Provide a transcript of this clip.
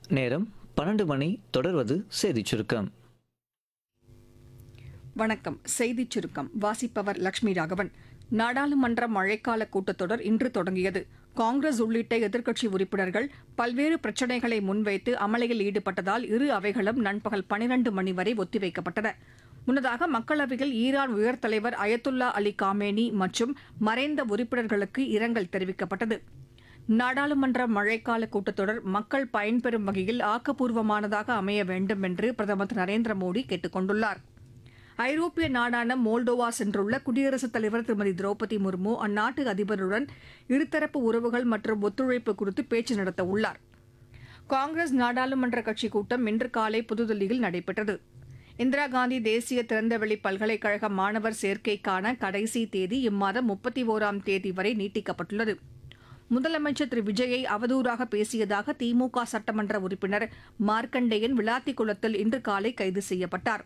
நேரம் பன்னெண்டு மணி தொடர்வது செய்திச் சுருக்கம் வணக்கம் செய்திச் சுருக்கம் வாசிப்பவர் லட்சுமி ராகவன் நாடாளுமன்ற மழைக்கால கூட்டத்தொடர் இன்று தொடங்கியது காங்கிரஸ் உள்ளிட்ட எதிர்க்கட்சி உறுப்பினர்கள் பல்வேறு பிரச்சினைகளை முன்வைத்து அமளியில் ஈடுபட்டதால் இரு அவைகளும் நண்பகல் பனிரண்டு மணி வரை ஒத்திவைக்கப்பட்டன முன்னதாக மக்களவையில் ஈரான் உயர் தலைவர் அயத்துல்லா அலி காமேனி மற்றும் மறைந்த உறுப்பினர்களுக்கு இரங்கல் தெரிவிக்கப்பட்டது நாடாளுமன்ற மழைக்கால கூட்டத்தொடர் மக்கள் பயன்பெறும் வகையில் ஆக்கப்பூர்வமானதாக அமைய வேண்டும் என்று பிரதமர் திரு நரேந்திர மோடி கேட்டுக் கொண்டுள்ளார் ஐரோப்பிய நாடான மோல்டோவா சென்றுள்ள குடியரசுத் தலைவர் திருமதி திரௌபதி முர்மு அந்நாட்டு அதிபருடன் இருதரப்பு உறவுகள் மற்றும் ஒத்துழைப்பு குறித்து பேச்சு நடத்த உள்ளார் காங்கிரஸ் நாடாளுமன்ற கட்சி கூட்டம் இன்று காலை புதுதில்லியில் நடைபெற்றது இந்திரா காந்தி தேசிய திறந்தவெளி பல்கலைக்கழக மாணவர் சேர்க்கைக்கான கடைசி தேதி இம்மாதம் முப்பத்தி ஓராம் தேதி வரை நீட்டிக்கப்பட்டுள்ளது முதலமைச்சர் திரு விஜயை அவதூறாக பேசியதாக திமுக சட்டமன்ற உறுப்பினர் மார்க்கண்டேயன் விளாத்திக்குளத்தில் இன்று காலை கைது செய்யப்பட்டார்